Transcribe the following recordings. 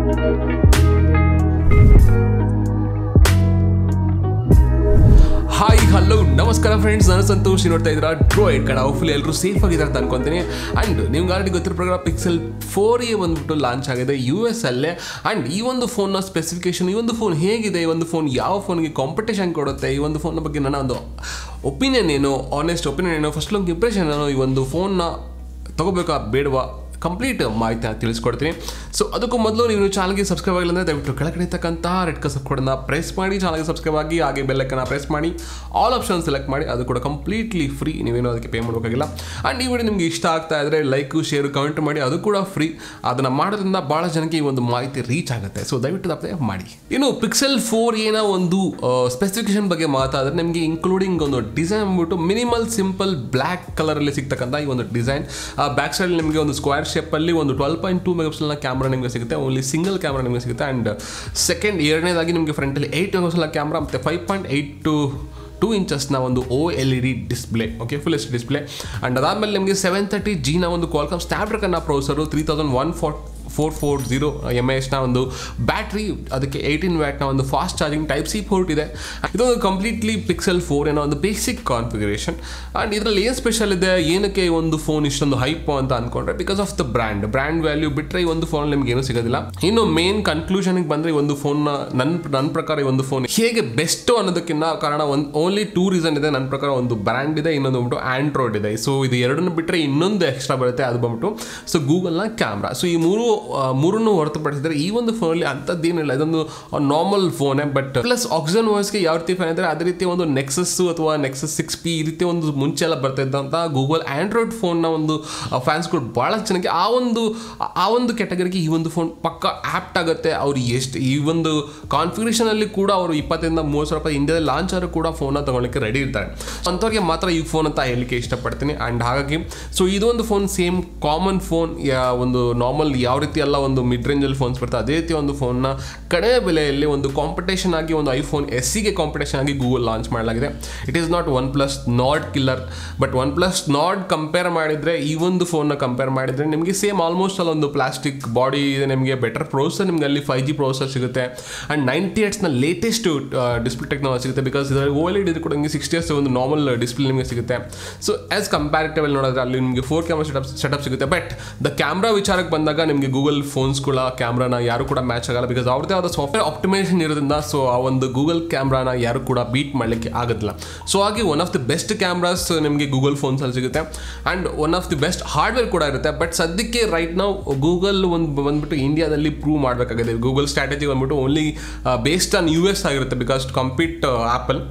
Hi hello ನಮಸ್ಕಾರ friends ನಾನು ಸಂತೋಷ್ ನೀವು ನೋಡ್ತಾ ಇದ್ದೀರಾ ಡ್ರೋಯಿಡ್ ಕಣ ಹೋಪ್ಫುಲಿ ಎಲ್ಲರೂ ಸೇಫ್ ಆಗಿದ್ದಾರೆ ಅಂತ ಅನ್ಕೊಂತೀನಿ ಆ್ಯಂಡ್ ನಿಮ್ಗೆ ಆಲ್ರೆಡಿ ಗೊತ್ತಿರೋ ಪ್ರಕಾರ ಪಿಕ್ಸೆಲ್ ಫೋರ್ ಎ ಬಂದ್ಬಿಟ್ಟು ಲಾಂಚ್ ಆಗಿದೆ ಯು ಎಸ್ ಅಲ್ಲೇ ಆ್ಯಂಡ್ ಈ ಒಂದು ಫೋನ್ನ ಸ್ಪೆಸಿಫಿಕೇಶನ್ ಈ ಒಂದು ಫೋನ್ ಹೇಗಿದೆ ಈ ಒಂದು ಫೋನ್ ಯಾವ ಫೋನ್ಗೆ ಕಾಂಪಿಟೇಷನ್ ಕೊಡುತ್ತೆ ಈ ಒಂದು ಫೋನ್ನ ಬಗ್ಗೆ ನನ್ನ ಒಂದು ಒಪಿನಿಯನ್ ಏನು ಆನೆಸ್ಟ್ ಒಪಿನಿಯನ್ ಏನು ಫಸ್ಟ್ ಲುಕ್ ಇಂಪ್ರೆಷನ್ ಏನು ಈ ಒಂದು ಫೋನ್ನ ತಗೋಬೇಕಾ ಬೇಡವಾ ಕಂಪ್ಲೀಟ್ ಮಾಹಿತಿ ತಿಳಿಸ್ಕೊಡ್ತೀನಿ ಸೊ ಅದಕ್ಕೂ ಮೊದಲು ನೀವು ಚಾನಲ್ಗೆ ಸಬ್ಸ್ಕ್ರೈಬ್ ಆಗಿಲ್ಲ ಅಂದರೆ ದಯವಿಟ್ಟು ಕೆಳಗಡೆ ಇರ್ತಕ್ಕಂತಹ ರೆಡ್ ಕಲರ್ ಸಬ್ಸ್ಕ್ರೈಬನ್ನ ಪ್ರೆಸ್ ಮಾಡಿ ಚಾನಲ್ಗೆ ಸಬ್ಸ್ಕ್ರೈಬ್ ಆಗಿ ಹಾಗೆ ಬೆಲ್ಲಕ್ಕನ್ನು ಪ್ರೆಸ್ ಮಾಡಿ ಆಲ್ ಆಪ್ಷನ್ ಸೆಲೆಕ್ಟ್ ಮಾಡಿ ಅದು ಕೂಡ ಕಂಪ್ಲೀಟ್ಲಿ ಫ್ರೀ ನೀವೇನು ಅದಕ್ಕೆ ಪೇ ಮಾಡಬೇಕಾಗಿಲ್ಲ ಆ್ಯಂಡ್ ಈ ವಿಡಿಯೋ ನಿಮಗೆ ಇಷ್ಟ ಆಗ್ತಾ ಇದ್ದರೆ ಲೈಕು ಶೇರು ಕಮೆಂಟ್ ಮಾಡಿ ಅದು ಕೂಡ ಫ್ರೀ ಅದನ್ನು ಮಾಡೋದ್ರಿಂದ ಭಾಳ ಜನಕ್ಕೆ ಈ ಒಂದು ಮಾಹಿತಿ ರೀಚ್ ಆಗುತ್ತೆ ಸೊ ದಯವಿಟ್ಟು ತಪ್ಪದೆ ಮಾಡಿ ಇನ್ನು ಪಿಕ್ಸೆಲ್ ಫೋರ್ ಏನೋ ಒಂದು ಸ್ಪೆಸಿಫಿಕೇಶನ್ ಬಗ್ಗೆ ಮಾತಾಡಿದ್ರೆ ನಿಮಗೆ ಇನ್ಕ್ಲೂಡಿಂಗ್ ಒಂದು ಡಿಸೈನ್ ಅಂದ್ಬಿಟ್ಟು ಮಿನಿಮಲ್ ಸಿಂಪಲ್ ಬ್ಲ್ಯಾಕ್ ಕಲರಲ್ಲಿ ಸಿಗ್ತಕ್ಕಂಥ ಈ ಒಂದು ಡಿಸೈನ್ ಬ್ಯಾಕ್ ಸೈಡ್ ನಿಮಗೆ ಒಂದು ಸ್ಕ್ವೇರ್ ಶೇಪಲ್ಲಿ ಒಂದು ಟ್ವೆಲ್ ಪಾಯಿಂಟ್ ಟೂ ಮೆಗಾಪಿಕ್ಸೆಲ್ನ ಕ್ಯಾಮ್ರಾ ನಿಮಗೆ ಸಿಗುತ್ತೆ ಓನ್ಲಿ ಸಿಂಗಲ್ ಕ್ಯಾಮ್ರಾ ನಿಮಗೆ ಸಿಗುತ್ತೆ ಆ್ಯಂಡ್ ಸೆಕೆಂಡ್ ಎರಡನೇದಾಗಿ ನಿಮಗೆ ಫ್ರಂಟಲ್ಲಿ ಏಯ್ಟ್ ಮೆಗಾಪಿಕ್ಸೆಲ್ ಕ್ಯಾಮ್ರಾ ಮತ್ತು five point eight two two ಇಂಚಸ್ನ ಒಂದು O L E D display okay full H display and ಅದಾದಮೇಲೆ ನಿಮಗೆ ಸೆವೆನ್ ತರ್ಟಿ ಜಿನ ಒಂದು ಕ್ವಾಲ್ಕಮ್ ಸ್ನ್ಯಾಪ್ಡ್ರಾಗನ್ನ processor three thousand one four four four zero M A ಎಚ್ನ ಒಂದು ಬ್ಯಾಟ್ರಿ ಅದಕ್ಕೆ ಏಯ್ಟೀನ್ ವ್ಯಾಟ್ನ ಒಂದು fast charging type C port ಇದೆ ಇದೊಂದು ಕಂಪ್ಲೀಟ್ಲಿ ಪಿಕ್ಸೆಲ್ ಫೋರ್ ಏನೋ ಒಂದು ಬೇಸಿಕ್ ಕಾನ್ಫಿಗರೇಷನ್ ಆ್ಯಂಡ್ ಇದರಲ್ಲಿ ಏನು ಸ್ಪೆಷಲ್ ಇದೆ ಏನಕ್ಕೆ ಈ ಒಂದು ಫೋನ್ ಇಷ್ಟೊಂದು ಹೈಪ್ ಅಂತ ಅನ್ಕೊಂಡ್ರೆ because of the brand brand value ಬಿಟ್ಟರೆ ಈ ಒಂದು ಫೋನ್ ನಿಮ್ಗೆ ಏನೂ ಸಿಗೋದಿಲ್ಲ ಇನ್ನು ಮೇನ್ ಕನ್ಕ್ಲೂಷನ್ಗೆ ಬಂದರೆ ಈ ಒಂದು ಫೋನ್ನ ನನ್ನ ನನ್ನ ಪ್ರಕಾರ ಈ ಒಂದು ಫೋನ್ ಹೇಗೆ ಬೆಸ್ಟ್ ಅನ್ನೋದಕ್ಕಿಂತ ಕಾರಣ ಒಂದು ಓನ್ಲಿ ಟೂ ರೀಸನ್ ಇದೆ ನನ್ನ ಪ್ರಕಾರ ಒಂದು ಬ್ರ್ಯಾಂಡ್ ಇದೆ ಇನ್ನೊಂದು ಬಂದ್ಬಿಟ್ಟು ಆಂಡ್ರಾಯ್ಡ್ ಇದೆ ಸೊ ಇದು ಎರಡನ್ನು ಬಿಟ್ಟರೆ ಇನ್ನೊಂದು ಎಕ್ಸ್ಟ್ರಾ ಬರುತ್ತೆ ಅದು ಬಂದ್ಬಿಟ್ಟು ಸೊ ಗೂಗಲ್ನ ಕ್ಯಾಮ್ರಾ ಸೊ ಈ ಮೂರು ಮೂರನ್ನು ಹೊರತುಪಡಿಸಿದ್ರೆ ಈ ಒಂದು ಫೋನಲ್ಲಿ ಅಂಥದ್ದೇನಿಲ್ಲ ಇದೊಂದು ನಾರ್ಮಲ್ ಫೋನೇ ಬಟ್ ಪ್ಲಸ್ ಆಕ್ಸಿಜನ್ ವಾಯ್ಸ್ಗೆ ಯಾವ ರೀತಿ ಫೋನ್ ಅಂದರೆ ಅದೇ ರೀತಿ ಒಂದು ನೆಕ್ಸಸ್ ಅಥವಾ ನೆಕ್ಸಸ್ ಸಿಕ್ಸ್ ಪಿ ಈ ರೀತಿ ಒಂದು ಮುಂಚೆ ಎಲ್ಲ ಬರ್ತಾ ಇದ್ದಂಥ ಗೂಗಲ್ ಆ್ಯಂಡ್ರಾಯ್ಡ್ ಫೋನ್ನ ಒಂದು ಫ್ಯಾನ್ಸ್ಗಳು ಭಾಳ ಜನಕ್ಕೆ ಆ ಒಂದು ಆ ಒಂದು ಕೆಟಗರಿಗೆ ಈ ಒಂದು ಫೋನ್ ಪಕ್ಕ ಆ್ಯಪ್ಟ್ ಆಗುತ್ತೆ ಅವ್ರು ಎಷ್ಟು ಈ ಒಂದು ಕಾನ್ಫಿಗರೇಷನಲ್ಲಿ ಕೂಡ ಅವರು ಇಪ್ಪತ್ತರಿಂದ ಮೂವತ್ತು ಸಾವಿರ ರೂಪಾಯಿ ಇಂಡಿಯಾದಲ್ಲಿ ಲಾಂಚ್ ಆದರೂ ಕೂಡ ಫೋನ್ನ ತೊಗೊಳಕ್ಕೆ ರೆಡಿ ಇರ್ತಾರೆ ಅಂಥವ್ರಿಗೆ ಮಾತ್ರ ಈ ಫೋನ್ ಅಂತ ಹೇಳಲಿಕ್ಕೆ ಇಷ್ಟಪಡ್ತೀನಿ ಆ್ಯಂಡ್ ಹಾಗಾಗಿ ಸೊ ಇದೊಂದು ಫೋನ್ ಸೇಮ್ ಕಾಮನ್ ಫೋನ್ ಒಂದು ನಾರ್ಮಲ್ ಯಾವ ರೀತಿ ಎಲ್ಲ ಒಂದು ಮಿಡ್ ರೇಂಜಲ್ಲಿ ಫೋನ್ಸ್ ಬರ್ತದೆ ಅದೇ ರೀತಿ ಒಂದು ಫೋನ್ನ ಕಡಿಮೆ ಬೆಲೆಯಲ್ಲಿ ಒಂದು ಕಾಂಪಿಟೇಷನ್ ಆಗಿ ಒಂದು ಐಫೋನ್ ಎಸ್ ಸಿಗೆ ಕಾಂಪಿಟೇಷನ್ ಆಗಿ ಗೂಗಲ್ ಲಾಂಚ್ ಮಾಡಲಾಗಿದೆ it is not OnePlus Nord killer but OnePlus Nord compare ಮಾಡಿದರೆ ಈ ಒಂದು ಫೋನ್ನ ಕಂಪೇರ್ ಮಾಡಿದರೆ ನಿಮಗೆ ಸೇಮ್ ಆಲ್ಮೋಸ್ಟ್ ಅಲ್ಲಿ ಒಂದು ಪ್ಲಾಸ್ಟಿಕ್ ಬಾಡಿ ಇದೆ ನಿಮಗೆ ಬೆಟರ್ ಪ್ರೋಸೆಸರ್ ನಿಮಗೆ ಅಲ್ಲಿ ಫೈವ್ ಜಿ ಪ್ರೋಸೆಸರ್ ಸಿಗುತ್ತೆ ಆ್ಯಂಡ್ ನೈಂಟಿ ಏಟ್ಸ್ನ ಲೇಟೆಸ್ಟ್ ಡಿಸ್ಪ್ಲೇ ಟೆಕ್ನಾಲಜಿ ಸಿಗುತ್ತೆ ಬಿಕಾಸ್ ಇದರಲ್ಲಿ ಓ ಎಲ್ ಇಡ್ ಕೂಡ ನಿಮಗೆ ಸಿಕ್ಸ್ಟಿ ಎಸ್ ಒಂದು ನಾರ್ಮಲ್ ಡಿಸ್ಪ್ಲೇ ನಿಮಗೆ ಸಿಗುತ್ತೆ ಸೊ ಆಸ್ ಕಂಪ್ಯಾರಿಟಿವ್ ನೋಡಿದ್ರೆ ಅಲ್ಲಿ ನಿಮಗೆ ಫೋರ್ ಕ್ಯಾಮ್ರಾ ಸೆಟಪ್ ಸೆಟಪ್ ಸಿಗುತ್ತೆ ಬಟ್ ದ ಕ್ಯಾಮ್ರಾ ವಿಚಾರಕ್ಕೆ ಬಂದಾಗ ನಿಮಗೆ ಗೂಗಲ್ ಫೋನ್ಸ್ಗಳ ಕ್ಯಾಮ್ರಾನ ಯಾರು ಕೂಡ ಮ್ಯಾಚ್ ಆಗಲ್ಲ ಬಿಕಾಸ್ ಅವ್ರದ್ದೇ ಆದ ಸಾಫ್ಟ್ವೇರ್ ಆಪ್ಟಿಮೈಸೇಷನ್ ಇರೋದ್ರಿಂದ ಸೊ ಆ ಒಂದು ಗೂಗಲ್ ಕ್ಯಾಮ್ರಾನ ಯಾರು ಕೂಡ ಬೀಟ್ ಮಾಡಲಿಕ್ಕೆ ಆಗೋದಿಲ್ಲ ಸೊ ಹಾಗೆ one of the best cameras ನಿಮಗೆ ಗೂಗಲ್ ಫೋನ್ಸಲ್ಲಿ ಸಿಗುತ್ತೆ and one of the best hardware ಕೂಡ ಇರುತ್ತೆ ಬಟ್ ಸದ್ಯಕ್ಕೆ ರೈಟ್ ನಾವು ಗೂಗಲ್ ಒಂದು ಬಂದ್ಬಿಟ್ಟು ಇಂಡಿಯಾದಲ್ಲಿ ಪ್ರೂವ್ ಮಾಡಬೇಕಾಗಿದೆ ಗೂಗಲ್ ಸ್ಟ್ರಾಟಜಿ ಬಂದ್ಬಿಟ್ಟು only based on U S ಆಗಿರುತ್ತೆ ಬಿಕಾಸ್ ಕಂಪೀಟ್ ಆ್ಯಪಲ್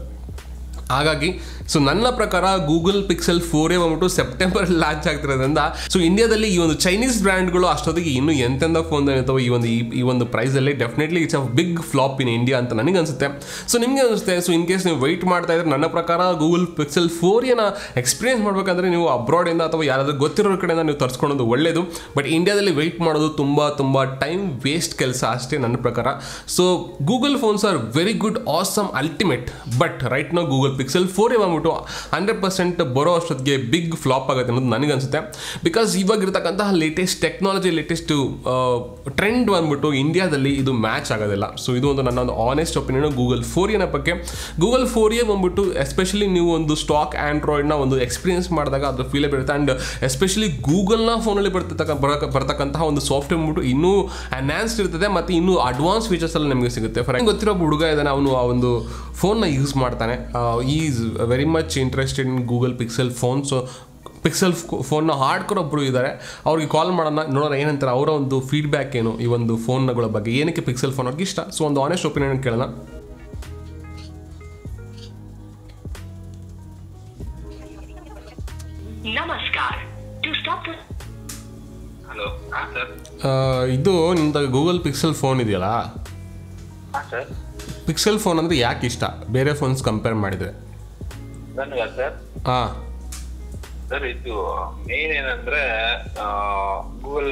ಹಾಗಾಗಿ ಸೊ ನನ್ನ ಪ್ರಕಾರ ಗೂಗಲ್ ಪಿಕ್ಸೆಲ್ ಫೋರೇ ಬಂದ್ಬಿಟ್ಟು ಸೆಪ್ಟೆಂಬರ್ ಲಾಂಚ್ ಆಗ್ತಿರೋದ್ರಿಂದ ಸೊ ಇಂಡಿಯಾದಲ್ಲಿ ಈ ಒಂದು ಚೈನೀಸ್ ಬ್ರ್ಯಾಂಡ್ಗಳು ಅಷ್ಟೊತ್ತಿಗೆ ಇನ್ನೂ ಎಂತೆಂಥ ಫೋನ್ ಇರ್ತಾವೆ ಈ ಒಂದು ಈ ಈ ಒಂದು ಪ್ರೈಸಲ್ಲಿ definitely it's a big flop in India ಅಂತ ನನಗೆ ಅನಿಸುತ್ತೆ ಸೊ ನಿಮಗೆ ಅನಿಸುತ್ತೆ ಸೊ ಇನ್ ಕೇಸ್ ನೀವು ವೆಯ್ಟ್ ಮಾಡ್ತಾ ಇದ್ರೆ ನನ್ನ ಪ್ರಕಾರ ಗೂಗಲ್ ಪಿಕ್ಸೆಲ್ ಫೋರ್ ಏನ ಎಕ್ಸ್ಪೀರಿಯನ್ಸ್ ಮಾಡಬೇಕಂದ್ರೆ ನೀವು ಅಬ್ರಾಡಿಂದ ಅಥವಾ ಯಾರಾದರೂ ಗೊತ್ತಿರೋ ಕಡೆಯಿಂದ ನೀವು ತರಿಸ್ಕೊಳ್ಳೋದು ಒಳ್ಳೆಯದು ಬಟ್ ಇಂಡಿಯಾದಲ್ಲಿ ವೆಯ್ಟ್ ಮಾಡೋದು ತುಂಬ ತುಂಬ ಟೈಮ್ ವೇಸ್ಟ್ ಕೆಲಸ ಅಷ್ಟೇ ನನ್ನ ಪ್ರಕಾರ so Google phones are very good awesome ultimate but right now Google Pixel four ಬಂದ್ಬಿಟ್ಟು ಹಂಡ್ರೆಡ್ ಪರ್ಸೆಂಟ್ ಬರೋ ಅಷ್ಟೊತ್ತಿಗೆ ಬಿಗ್ ಫ್ಲಾಪ್ ಆಗುತ್ತೆ ಅನ್ನೋದು ನನಗೆ ಅನಿಸುತ್ತೆ ಬಿಕಾಸ್ ಇವಾಗ ಇರತಕ್ಕಂತಹ ಲೇಟೆಸ್ಟ್ ಟೆಕ್ನಾಲಜಿ ಲೇಟೆಸ್ಟ್ ಟ್ರೆಂಡ್ ಬಂದ್ಬಿಟ್ಟು ಇಂಡಿಯಾದಲ್ಲಿ ಇದು ಮ್ಯಾಚ್ ಆಗೋದಿಲ್ಲ ಸೊ ಇದು ಒಂದು ನನ್ನ ಒಂದು ಆನೆಸ್ಟ್ ಒಪಿನಿಯನ್ ಗೂಗಲ್ ಫೋರ್ ಏನ ಬಗ್ಗೆ ಗೂಗಲ್ ಫೋರ್ ಎ ಬಂದ್ಬಿಟ್ಟು ಎಸ್ಪೆಷಲಿ ನೀವು ಒಂದು ಸ್ಟಾಕ್ ಆ್ಯಂಡ್ರಾಯ್ಡ್ನ ಒಂದು ಎಕ್ಸ್ಪೀರಿಯನ್ಸ್ ಮಾಡಿದಾಗ ಅದ್ರ ಫೀಲೇ ಬರುತ್ತೆ ಆ್ಯಂಡ್ ಎಸ್ಪೆಷಲಿ ಗೂಗಲ್ನ ಫೋನಲ್ಲಿ ಬರ್ತಕ್ಕ ಬರಕ ಬರ್ತಕ್ಕಂತಹ ಒಂದು ಸಾಫ್ಟ್ವೇರ್ ಬಂದ್ಬಿಟ್ಟು ಇನ್ನೂ ಅನ್ಯಾನ್ಸ್ಡ್ ಇರ್ತದೆ ಮತ್ತು ಇನ್ನೂ ಅಡ್ವಾನ್ಸ್ ಫೀಚರ್ಸ್ ಎಲ್ಲ ನಿಮಗೆ ಸಿಗುತ್ತೆ ಫಾರ್ ಗೊತ್ತಿರೋ ಒಬ್ಬ ಹುಡುಗ ಇದ್ದಾನೆ ಅವನು ಆ ಒಂದು ಫೋನ್ನ ಯೂಸ್ ಮಾಡ್ತಾನೆ is very much interested in Google Pixel phone so Pixel ಫೋನ್ನ ಹಾರ್ಡ್ಕೋರ್ ಒಬ್ಬರು ಇದ್ದಾರೆ ಅವ್ರಿಗೆ ಕಾಲ್ ಮಾಡೋಣ ನೋಡೋಣ ಏನಂತಾರೆ ಅವರ ಒಂದು ಫೀಡ್ಬ್ಯಾಕ್ ಏನು ಈ ಒಂದು ಫೋನ್ಗಳ ಬಗ್ಗೆ ಏನಕ್ಕೆ ಪಿಕ್ಸೆಲ್ ಫೋನ್ ಅವ್ರಿಗೆ ಇಷ್ಟ ಸೊ ಒಂದು ಆನೆಸ್ಟ್ ಒಪಿನಿಯನ್ ಕೇಳೋಣ नमस्कार टू स्टॉप द ಹಲೋ ಹಾಂ ಸರ್ ಇದು ನಿಮ್ದು ಗೂಗಲ್ ಪಿಕ್ಸೆಲ್ ಫೋನ್ ಇದೆಯಲ್ಲ ಹಾಂ ಸರ್ ಪಿಕ್ಸೆಲ್ ಫೋನ್ ಅಂದರೆ ಯಾಕೆ ಇಷ್ಟ ಬೇರೆ ಫೋನ್ಸ್ ಕಂಪೇರ್ ಮಾಡಿದರೆ ನನಗ ಸರ್ ಹಾಂ ಸರ್ ಇದು ಮೇನ್ ಏನಂದ್ರೆ ಗೂಗಲ್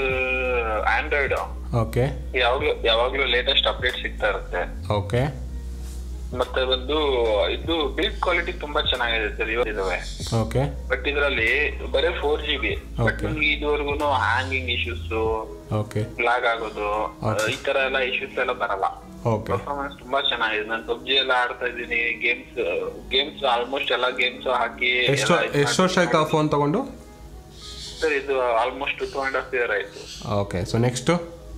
ಆಂಡ್ರಾಯ್ಡ್ ಓಕೆ ಯಾವಾಗ್ಲೂ ಯಾವಾಗ್ಲೂ ಲೇಟೆಸ್ಟ್ ಅಪ್ಡೇಟ್ ಸಿಗ್ತಾ ಇರುತ್ತೆ ಓಕೆ ಮತ್ತೆ ಬಂದು ಇದು ಬಿಲ್ಡ್ ಕ್ವಾಲಿಟಿ ತುಂಬಾ ಚೆನ್ನಾಗಿದೆ ಸರ್ ಇದಾವೆ ಓಕೆ ಬಟ್ ಇದರಲ್ಲಿ ಬರೀ four G B but Okay. ನಿಮ್ಗೆ ಇದುವರೆಗೂ ಹ್ಯಾಂಗಿಂಗ್ ಇಶ್ಯೂಸ್ ಓಕೆ ಲಾಗ್ ಆಗೋದು Okay. ಈ ತರ ಎಲ್ಲ ಇಶ್ಯೂಸ್ ಎಲ್ಲ ಬರಲ್ಲ ಓಕೆ ಪರ್ಫಾರ್ಮೆನ್ಸ್ ತುಂಬಾ ಚೆನ್ನಾಗಿದೆ ನಾನು ಪಬ್ಜಿ ಎಲ್ಲ ಆಡ್ತಾ ಇದ್ದೀನಿ ಗೇಮ್ಸ್ ಗೇಮ್ಸ್ ಆಲ್ಮೋಸ್ಟ್ ಎಲ್ಲ ಗೇಮ್ಸ್ ಹಾಕಿ ಎಷ್ಟು ಎಷ್ಟು ವರ್ಷ ಆಯ್ತು ಆ ಫೋನ್ ತಗೊಂಡು ಸರ್ ಇದು almost two and half year ಆಯ್ತು ಓಕೆ ಸೊ ನೆಕ್ಸ್ಟು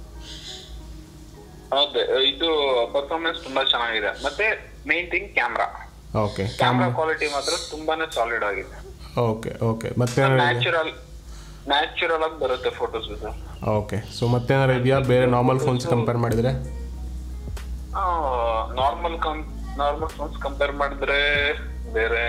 ಹೌದು ಇದು ಪರ್ಫಾರ್ಮೆನ್ಸ್ ತುಂಬಾ ಚೆನ್ನಾಗಿದೆ ಮತ್ತೆ main thing camera okay camera quality ಮಾತ್ರ ತುಂಬಾನೇ ಸಾಲಿಡ್ ಆಗಿದೆ ಓಕೆ ಓಕೆ ಮತ್ತೆ ನ್ಯಾಚುರಲ್ ನ್ಯಾಚುರಲ್ ಆಗಿ ಬರುತ್ತೆ ಫೋಟೋಸ್ ಸರ್ ಓಕೆ ಸೊ ಮತ್ತೇನಾರು ಇದೆಯಾ ಬೇರೆ ನಾರ್ಮಲ್ ಫೋನ್ಸ್ ಕಂಪೇರ್ ಮಾಡಿದರೆ ನಾರ್ಮಲ್ ಕಂ ನಾರ್ಮಲ್ ಫೋನ್ಸ್ ಕಂಪೇರ್ ಮಾಡಿದ್ರೆ ಬೇರೆ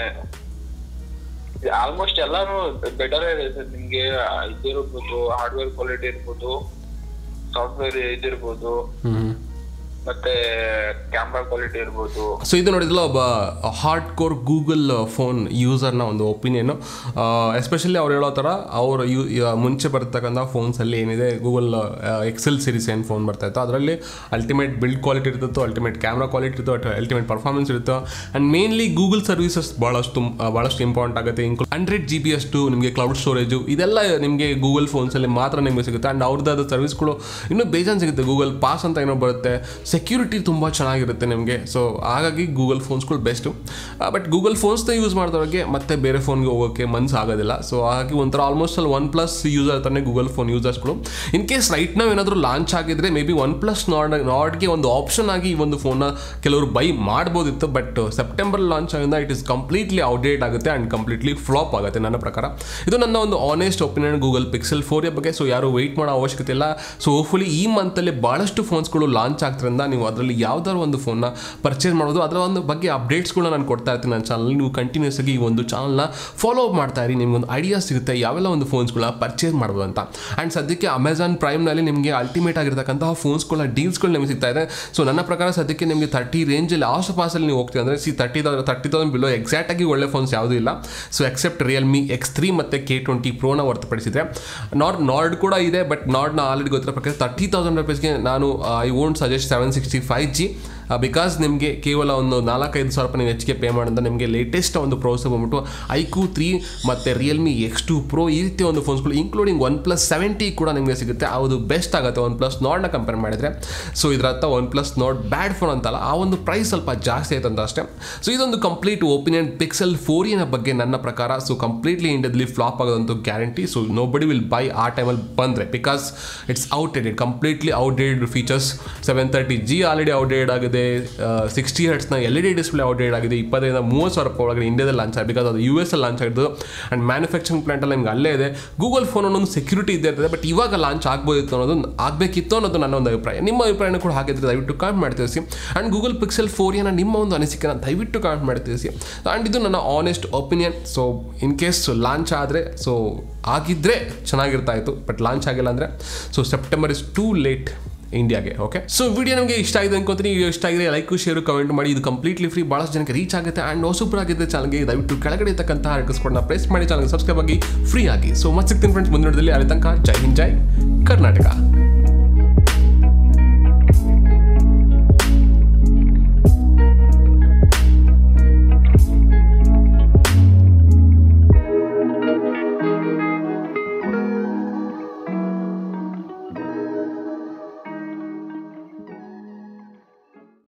ಆಲ್ಮೋಸ್ಟ್ ಎಲ್ಲಾನು ಬೆಟರ್ ಇದೆ ಸರ್ ನಿಮ್ಗೆ ಇದಿರ್ಬೋದು ಹಾರ್ಡ್ವೇರ್ ಕ್ವಾಲಿಟಿ ಇರ್ಬೋದು ಸಾಫ್ಟ್ವೇರ್ ಇದಿರ್ಬೋದು ಹ್ಞೂ ಮತ್ತೆ ಕ್ಯಾಮ್ರಾ ಕ್ವಾಲಿಟಿ ಇರ್ಬೋದು ಸೊ ಇದು ನೋಡಿದ್ರಲ್ಲ ಒಬ್ಬ ಹಾರ್ಡ್ ಕೋರ್ ಗೂಗಲ್ ಫೋನ್ ಯೂಸರ್ನ ಒಂದು ಒಪಿನಿಯನು ಎಸ್ಪೆಷಲಿ ಅವ್ರು ಹೇಳೋ ಥರ ಅವರು ಯೂ ಯ- ಮುಂಚೆ ಬರ್ತಕ್ಕಂಥ ಫೋನ್ಸಲ್ಲಿ ಏನಿದೆ ಗೂಗಲ್ ಎಕ್ಸೆಲ್ ಸೀರೀಸ್ ಏನು ಫೋನ್ ಬರ್ತಾ ಇತ್ತು ಅದರಲ್ಲಿ ಅಲ್ಟಿಮೇಟ್ ಬಿಲ್ಡ್ ಕ್ವಾಲಿಟಿ ಇರ್ತಿತ್ತು ಅಲ್ಟಿಮೇಟ್ ಕ್ಯಾಮ್ರಾ ಕ್ವಾಲಿಟಿ ಇರ್ತಿತ್ತು ಅಲ್ಟಿಮೇಟ್ ಪರ್ಫಾರ್ಮೆನ್ಸ್ ಇರುತ್ತೆ ಆ್ಯಂಡ್ ಮೇನ್ಲಿ ಗೂಗಲ್ ಸರ್ವಿಸಸ್ ಭಾಳಷ್ಟು ತುಂಬ ಭಾಳಷ್ಟು ಇಂಪಾರ್ಟೆಂಟ್ ಆಗುತ್ತೆ ಇನ್ಕ್ಲೂ ಹಂಡ್ರೆಡ್ ಜಿ ಬಿ ಅಷ್ಟು ನಿಮಗೆ ಕ್ಲೌಡ್ ಸ್ಟೋರೇಜು ಇದೆಲ್ಲ ನಿಮಗೆ ಗೂಗಲ್ ಫೋನ್ಸಲ್ಲಿ ಮಾತ್ರ ನಿಮಗೆ ಸಿಗುತ್ತೆ ಆ್ಯಂಡ್ ಅವ್ರದ್ದಾದ ಸರ್ವಿಸ್ಗಳು ಇನ್ನೂ ಬೇಜಾನ್ ಸಿಗುತ್ತೆ ಗೂಗಲ್ ಪಾಸ್ ಅಂತ ಏನೋ ಬರುತ್ತೆ ಸೆಕ್ಯೂರಿಟಿ ತುಂಬ ಚೆನ್ನಾಗಿರುತ್ತೆ ನಿಮಗೆ ಸೊ ಹಾಗಾಗಿ ಗೂಗಲ್ ಫೋನ್ಸ್ಗಳು ಬೆಸ್ಟು ಬಟ್ ಗೂಗಲ್ ಫೋನ್ಸ್ನ ಯೂಸ್ ಮಾಡಿದವ್ರಿಗೆ ಮತ್ತೆ ಬೇರೆ ಫೋನ್ಗೆ ಹೋಗೋಕ್ಕೆ ಮನ್ಸು ಆಗೋದಿಲ್ಲ ಸೊ ಹಾಗಾಗಿ ಒಂಥರ ಆಲ್ಮೋಸ್ಟ್ ಅಲ್ಲಿ ಒನ್ ಪ್ಲಸ್ ಯೂಸರ್ ತಾನೇ ಗೂಗಲ್ ಫೋನ್ ಯೂಸರ್ಸ್ಗಳು ಇನ್ ಕೇಸ್ ರೈಟ್ ನಾವು ಏನಾದರೂ ಲಾಂಚ್ ಆಗಿದ್ರೆ maybe OnePlus Nord ನಾಡ್ಗೆ ಒಂದು ಆಪ್ಷನ್ ಆಗಿ ಈ ಒಂದು ಫೋನ್ನ ಕೆಲವರು ಬೈ ಮಾಡ್ಬೋದಿತ್ತು ಬಟ್ ಸೆಪ್ಟೆಂಬರ್ ಲಾಂಚ್ ಆಗಿಂದ ಇಟ್ ಇಸ್ ಕಂಪ್ಲೀಟ್ಲಿ ಔಟ್ಡೇಟ್ ಆಗುತ್ತೆ ಆ್ಯಂಡ್ ಕಂಪ್ಲೀಟ್ಲಿ ಫ್ಲಾಪ್ ಆಗುತ್ತೆ ನನ್ನ ಪ್ರಕಾರ ಇದು ನನ್ನ ಒಂದು honest opinion Google Pixel four ಬಗ್ಗೆ ಸೊ ಯಾರು ವೆಯ್ಟ್ ಮಾಡೋ ಅವಶ್ಯಕತೆ ಇಲ್ಲ ಸೊ ಹೋಪ್ಫುಲಿ ಈ ಮಂತಲ್ಲಿ ಭಾಳಷ್ಟು ಫೋನ್ಸ್ಗಳು ಲಾಂಚ್ ಆಗ್ತಿರೋದ್ರಿಂದ ನೀವು ಅದರಲ್ಲಿ ಯಾವ್ದಾದ್ರು ಒಂದು ಫೋನ್ನ ಪರ್ಚೇಸ್ ಮಾಡೋದು ಅದರ ಒಂದು ಬಗ್ಗೆ ಅಪ್ಡೇಟ್ಸ್ಗಳನ್ನ ನಾನು ಕೊಡ್ತಾ ಇರ್ತೀನಿ ನನ್ನ ಚಾನಲ್ ನೀವು ಕಂಟಿನ್ಯೂಸ್ ಆಗಿ ಈ ಒಂದು ಚಾನಲ್ನ ಫಾಲೋ ಅಪ್ ಮಾಡ್ತಾ ಇರಿ ನಿಮ್ಗೆ ಒಂದು ಐಡಿಯಾ ಸಿಗುತ್ತೆ ಯಾವೆಲ್ಲ ಒಂದು ಫೋನ್ಸ್ಗಳನ್ನ ಪರ್ಚೇಸ್ ಮಾಡ್ಬೋದು ಅಂತ ಆ್ಯಂಡ್ ಸದ್ಯಕ್ಕೆ ಅಮೆಝಾನ್ ಪ್ರೈಮ್ನಲ್ಲಿ ನಿಮಗೆ ಅಲ್ಟಿಮೇಟ್ ಆಗಿರ್ತಕ್ಕಂತಹ ಫೋನ್ಸ್ಗಳ ಡೀಲ್ಸ್ಗಳು ನಿಮಗೆ ಸಿಗ್ತಾ ಇದೆ ಸೊ ನನ್ನ ಪ್ರಕಾರ ಸದ್ಯಕ್ಕೆ ನಿಮಗೆ ತರ್ಟಿ ರೇಂಜಲ್ಲಿ ಆಸು ಪಾಸಲ್ಲಿ ನೀವು ಹೋಗ್ತೀವಿ ಅಂದರೆ ಸಿ thirty thousand thirty thousand below ಎಕ್ಸಾಕ್ಟಾಗಿ ಒಳ್ಳೆ ಫೋನ್ಸ್ ಯಾವುದೂ ಇಲ್ಲ so except Realme X three ಮತ್ತು ಕೆ ಟ್ವೆಂಟಿ ಪ್ರೋನ ಹೊರತುಪಡಿಸಿದ್ರೆ ನಾರ್ಡ್ ನಾರ್ಡ್ ಕೂಡ ಇದೆ ಬಟ್ ನಾರ್ಡ್ನ ಆಲ್ರೆಡಿ ಗೊತ್ತಿರೋ ಪ್ರಕಾರ ತರ್ಟಿ ತೌಸಂಡ್ ರುಪೀಸ್ಗೆ ನಾನು I won't suggest seven sixty five G because ನಿಮಗೆ ಕೇವಲ ಒಂದು ನಾಲ್ಕೈದು ಸಾವಿರ ರೂಪಾಯಿ ನೀವು ಹೆಚ್ಚಿಗೆ ಪೇ ಮಾಡೋದ್ರಿಂದ ನಿಮಗೆ ಲೇಟೆಸ್ಟ್ ಒಂದು ಪ್ರೋಸ್ ಬಂದ್ಬಿಟ್ಟು ಐಕ್ಯೂ ತ್ರೀ ಮತ್ತು ರಿಯಲ್ಮಿ ಎಕ್ಸ್ ಟು ಪ್ರೋ ಈ ರೀತಿ ಒಂದು ಫೋನ್ಸ್ಗಳು ಇನ್ಕ್ಲೂಡಿಂಗ್ ಒನ್ ಪ್ಲಸ್ ಸೆವೆಂಟಿ ಕೂಡ ನಿಮಗೆ ಸಿಗುತ್ತೆ ಅದು ಬೆಸ್ಟ್ ಆಗುತ್ತೆ ಒನ್ ಪ್ಲಸ್ ನಾಡ್ನ ಕಂಪೇರ್ ಮಾಡಿದರೆ ಸೊ ಇದರ ಅರ್ಥ OnePlus Nord bad phone ಅಂತಲ್ಲ ಆ ಒಂದು ಪ್ರೈಸ್ ಸ್ವಲ್ಪ ಜಾಸ್ತಿ ಆಯ್ತು ಅಂತ ಅಷ್ಟೇ ಸೊ ಇದೊಂದು ಕಂಪ್ಲೀಟ್ ಒಪಿನಿಯನ್ ಪಿಕ್ಸೆಲ್ ಫೋರಿನ ಬಗ್ಗೆ ನನ್ನ ಪ್ರಕಾರ ಸೊ ಕಂಪ್ಲೀಟ್ಲಿ ಇಂಡಿಯಾದಲ್ಲಿ ಫ್ಲಾಪ್ ಆಗೋದಂತೂ guarantee so nobody will buy ಆ ಟೈಮಲ್ಲಿ ಬಂದರೆ because it's outdated completely outdated features seven thirty G already outdate ಆಗಿದೆ ಸಿಕ್ಸ್ಟಿ ಹರ್ಟ್ಸ್ನ L E D display outdate ಆಗಿದೆ ಇಪ್ಪತ್ತೈದು ಮೂವತ್ತು ಸಾವಿರ ರೂಪಾಯಿ ಒಳಗಡೆ ಇಂಡಿಯಾದಲ್ಲಿ ಲಾಂಚ್ ಆಗಿದೆ ಬಿಕಾಸ್ ಅದು ಯು ಎಸ್ ಅಲ್ಲಿ ಲಾಂಚ್ ಆಗಿದ್ದು ಆ್ಯಂಡ್ ಮ್ಯಾನುಫ್ಯಾಕ್ಚರಿಂಗ್ ಪ್ಲಾಂಟ್ ಅಲ್ಲಿ ನಿಮ್ಗೆ ಅಲ್ಲೇ ಇದೆ ಗೂಗಲ್ ಫೋನ್ ಅನ್ನೊಂದು ಸೆಕ್ಯೂರಿಟಿ ಇದ್ದೇ ಇರ್ತದೆ ಬಟ್ ಇವಾಗ ಲಾಂಚ್ ಆಗ್ಬೋದಿತ್ತು ಅನ್ನೋದು ಆಗಬೇಕಿತ್ತು ಅನ್ನೋದು ನನ್ನ ಒಂದು ಅಭಿಪ್ರಾಯ ನಿಮ್ಮ ಅಭಿಪ್ರಾಯನ ಕೂಡ ಹಾಗಿದ್ರೆ ದಯವಿಟ್ಟು ಕಾಮೆಂಟ್ ಮಾಡಿ ತಿಳಿಸಿ ಆ್ಯಂಡ್ ಗೂಗಲ್ ಪಿಕ್ಸೆಲ್ ಫೋರಿಯನ್ನ ನಿಮ್ಮ ಒಂದು ಅನಿಸಿಕೆನ ದಯವಿಟ್ಟು ಕಾಮೆಂಟ್ ಮಾಡಿ ತಿಳಿಸಿ ಆ್ಯಂಡ್ ಇದು ನನ್ನ honest opinion so in case launch ಆದರೆ ಸೊ ಆಗಿದ್ದರೆ ಚೆನ್ನಾಗಿರ್ತಾ ಇತ್ತು ಬಟ್ ಲಾಂಚ್ ಆಗಿಲ್ಲ ಅಂದರೆ so September is too late ಇಂಡಿಯಾಗೆ ಓಕೆ ಸೊ ವಿಡಿಯೋ ನಮಗೆ ಇಷ್ಟ ಆಗಿದೆ ಅನ್ಕೊಂತೀನಿ ವಿಡಿಯೋ ಇಷ್ಟ ಆಗಿದೆ ಲೈಕ್ ಶೇರು ಕಮೆಂಟ್ ಮಾಡಿ ಇದು ಕಂಪ್ಲೀಟ್ಲಿ ಫ್ರೀ ಭಾಳಷ್ಟು ಜನಕ್ಕೆ ರೀಚ್ ಆಗುತ್ತೆ ಆ್ಯಂಡ್ ಹೊಸಬ್ರು ಆಗಿದ್ದ ಚಾನಲ್ಗೆ ದಯವಿಟ್ಟು ಕೆಳಗಡೆ ಇರ್ತಕ್ಕಂಥ ರೆಕ್ಸ್ಕೊಡನ್ನ ಪ್ರೆಸ್ ಮಾಡಿ ಚಾನಲ್ಗೆ ಸಬ್ಸ್ಕ್ರೈಬ್ ಆಗಿ ಫ್ರೀ ಆಗಿ ಸೊ ಮತ್ತೆ ಸಿಗ್ತೀನಿ ಫ್ರೆಂಡ್ಸ್ ಮುಂದಿನ ಅಲ್ಲಿ ಅಲ್ಲಿ ತನಕ ಜೈ ಹಿಂದ್ ಜೈ ಕರ್ನಾಟಕ